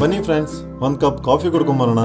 ಬನ್ನಿ ಫ್ರೆಂಡ್ಸ್ ಒಂದು cup coffee ಕುಡ್ಕೊಂಬರೋಣ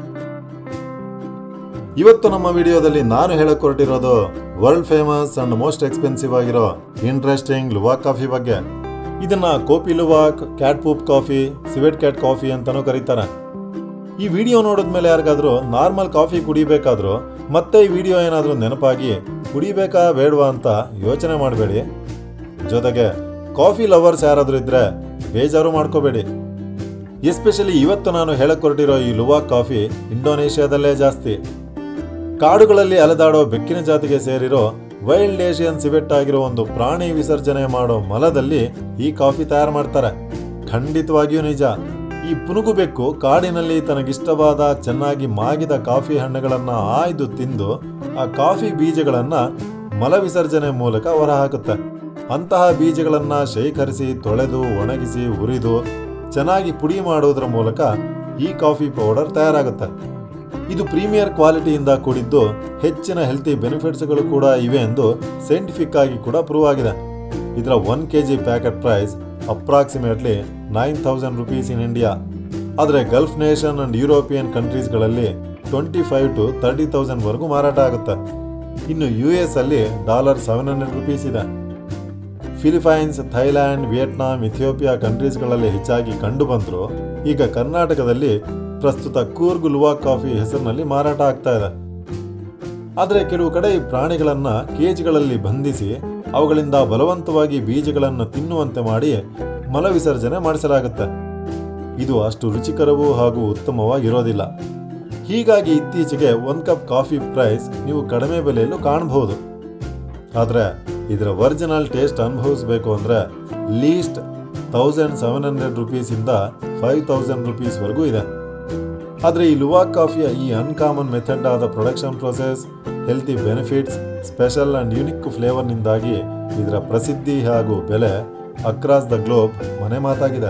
ಇವತ್ತು ನಮ್ಮ ವಿಡಿಯೋದಲ್ಲಿ ನಾನು ಹೇಳಕ್ ಹೊರಟಿರೋದು world famous and most expensive ಆಗಿರೋ ಇಂಟ್ರೆಸ್ಟಿಂಗ್ ಲುವಾಕ್ ಕಾಫಿ ಬಗ್ಗೆ ಇದನ್ನ kopi luwak cat poop coffee civet cat coffee ಅಂತಾನೂ ಕರೀತಾರೆ ಈ ವಿಡಿಯೋ ನೋಡಿದ್ಮೇಲೆ ಯಾರಿಗಾದ್ರೂ ನಾರ್ಮಲ್ ಕಾಫಿ ಕುಡಿಬೇಕಾದ್ರೂ ಮತ್ತೆ ಈ ವಿಡಿಯೋ ಏನಾದರೂ ನೆನಪಾಗಿ ಕುಡಿಬೇಕಾ ಬೇಡವಾ ಅಂತ ಯೋಚನೆ ಮಾಡಬೇಡಿ ಜೊತೆಗೆ ಕಾಫಿ ಲವರ್ಸ್ ಯಾರಾದರೂ ಇದ್ರೆ ಬೇಜಾರು ಮಾಡ್ಕೋಬೇಡಿ ಎಸ್ಪೆಷಲಿ ಇವತ್ತು ನಾನು ಹೇಳಕ್ ಹೊರಟಿರೋ ಈ ಲುವಾಕ್ ಕಾಫಿ ಇಂಡೋನೇಷ್ಯಾದಲ್ಲೇ ಜಾಸ್ತಿ ಕಾಡುಗಳಲ್ಲಿ ಅಲೆದಾಡೋ ಬೆಕ್ಕಿನ ಜಾತಿಗೆ ಸೇರಿರೋ ವೈಲ್ಡ್ ಏಷಿಯನ್ ಸಿವೆಟ್ ಆಗಿರೋ ಒಂದು ಪ್ರಾಣಿ ವಿಸರ್ಜನೆ ಮಾಡೋ ಮಲದಲ್ಲಿ ಈ ಕಾಫಿ ತಯಾರು ಮಾಡ್ತಾರೆ ಖಂಡಿತವಾಗಿಯೂ ನಿಜ ಈ ಪುನುಗು ಬೆಕ್ಕು ಕಾಡಿನಲ್ಲಿ ತನಗಿಷ್ಟವಾದ ಚೆನ್ನಾಗಿ ಮಾಗಿದ ಕಾಫಿ ಹಣ್ಣುಗಳನ್ನ ಆಯ್ದು ತಿಂದು ಆ ಕಾಫಿ ಬೀಜಗಳನ್ನ ಮಲ ವಿಸರ್ಜನೆ ಮೂಲಕ ಹೊರಹಾಕುತ್ತೆ ಅಂತಹ ಬೀಜಗಳನ್ನ ಶೇಖರಿಸಿ ತೊಳೆದು ಒಣಗಿಸಿ ಹುರಿದು ಚೆನ್ನಾಗಿ ಪುಡಿ ಮಾಡೋದ್ರ ಮೂಲಕ ಈ ಕಾಫಿ ಪೌಡರ್ ತಯಾರಾಗುತ್ತೆ ಇದು ಪ್ರೀಮಿಯರ್ ಕ್ವಾಲಿಟಿಯಿಂದ ಕೂಡಿದ್ದು ಹೆಚ್ಚಿನ ಹೆಲ್ತಿ ಬೆನಿಫಿಟ್ಸ್ಗಳು ಕೂಡ ಇವೆ ಎಂದು ಸೈಂಟಿಫಿಕ್ ಆಗಿ ಕೂಡ ಪ್ರೂವ್ ಆಗಿದೆ ಇದರ one K G packet price approximately nine thousand rupees in India ಆದರೆ ಗಲ್ಫ್ ನೇಷನ್ ಅಂಡ್ ಯುರೋಪಿಯನ್ ಕಂಟ್ರೀಸ್ಗಳಲ್ಲಿ twenty five to thirty thousand ವರೆಗೂ ಮಾರಾಟ ಆಗುತ್ತೆ ಇನ್ನು ಯು ಎಸ್ ಅಲ್ಲಿ ಡಾಲರ್ ಸೆವೆನ್ ಹಂಡ್ರೆಡ್ ರುಪೀಸ್ ಇದೆ ಫಿಲಿಪೈನ್ಸ್ ಥೈಲ್ಯಾಂಡ್ ವಿಯೆಟ್ನಾಂ ಇಥಿಯೋಪಿಯಾ ಕಂಟ್ರೀಸ್ಗಳಲ್ಲಿ ಹೆಚ್ಚಾಗಿ ಕಂಡು ಬಂದ್ರು ಈಗ ಕರ್ನಾಟಕದಲ್ಲಿ ಪ್ರಸ್ತುತ ಕೂರ್ಗ್ ಲುವಾ ಕಾಫಿ ಹೆಸರಿನಲ್ಲಿ ಮಾರಾಟ ಆಗ್ತಾ ಇದೆ ಆದರೆ ಕೆಲವು ಕಡೆ ಈ ಪ್ರಾಣಿಗಳನ್ನ ಕೇಜ್ಗಳಲ್ಲಿ ಬಂಧಿಸಿ ಅವುಗಳಿಂದ ಬಲವಂತವಾಗಿ ಬೀಜಗಳನ್ನು ತಿನ್ನುವಂತೆ ಮಾಡಿ ಮಲ ವಿಸರ್ಜನೆ ಮಾಡಿಸಲಾಗುತ್ತೆ ಇದು ಅಷ್ಟು ರುಚಿಕರವೂ ಹಾಗೂ ಉತ್ತಮವಾಗಿರೋದಿಲ್ಲ ಹೀಗಾಗಿ ಇತ್ತೀಚೆಗೆ ಒಂದು ಕಪ್ ಕಾಫಿ ಪ್ರೈಸ್ ನೀವು ಕಡಿಮೆ ಬೆಲೆಯಲ್ಲೂ ಕಾಣಬಹುದು ಆದರೆ ಇದರ ಒರಿಜಿನಲ್ ಟೇಸ್ಟ್ ಅನುಭವಿಸಬೇಕು ಅಂದರೆ ಲೀಸ್ಟ್ ತೌಸಂಡ್ ಸೆವೆನ್ ಹಂಡ್ರೆಡ್ ರುಪೀಸಿಂದ ಫೈವ್ ತೌಸಂಡ್ ರುಪೀಸ್ವರೆಗೂ ಇದೆ ಆದರೆ ಈ ಲುವಾಕ್ ಕಾಫಿಯ ಈ ಅನ್ಕಾಮನ್ ಮೆಥಡ್ ಆದ production process healthy benefits special and unique ಫ್ಲೇವರ್ನಿಂದಾಗಿ ಇದರ ಪ್ರಸಿದ್ಧಿ ಹಾಗೂ ಬೆಲೆ ಅಕ್ರಾಸ್ ದ ಗ್ಲೋಬ್ ಮನೆ ಮಾತಾಗಿದೆ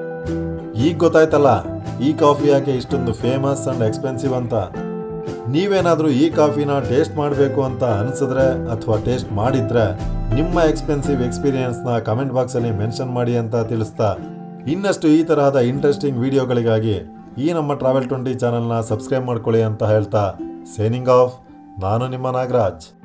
ಈಗ ಗೊತ್ತಾಯ್ತಲ್ಲ ಈ ಕಾಫಿ ಯಾಕೆ ಇಷ್ಟೊಂದು ಫೇಮಸ್ ಅಂಡ್ ಎಕ್ಸ್ಪೆನ್ಸಿವ್ ಅಂತ ನೀವೇನಾದರೂ ಈ ಕಾಫಿನ ಟೇಸ್ಟ್ ಮಾಡಬೇಕು ಅಂತ ಅನಿಸಿದ್ರೆ ಅಥವಾ ಟೇಸ್ಟ್ ಮಾಡಿದ್ರೆ ನಿಮ್ಮ ಎಕ್ಸ್ಪೆನ್ಸಿವ್ ಎಕ್ಸ್ಪೀರಿಯನ್ಸ್ನ ಕಮೆಂಟ್ ಬಾಕ್ಸಲ್ಲಿ ಮೆನ್ಷನ್ ಮಾಡಿ ಅಂತ ತಿಳಿಸ್ತಾ ಇನ್ನಷ್ಟು ಈ ತರಹದ ಇಂಟ್ರೆಸ್ಟಿಂಗ್ ವಿಡಿಯೋಗಳಿಗಾಗಿ ಈ ನಮ್ಮ ಟ್ರಾವೆಲ್ ಟ್ವೆಂಟಿ ಚಾನಲ್ನ ಸಬ್ಸ್ಕ್ರೈಬ್ ಮಾಡ್ಕೊಳ್ಳಿ ಅಂತ ಹೇಳ್ತಾ ಸೇನಿಂಗ್ ಆಫ್ ನಾನು ನಿಮ್ಮ ನಾಗರಾಜ್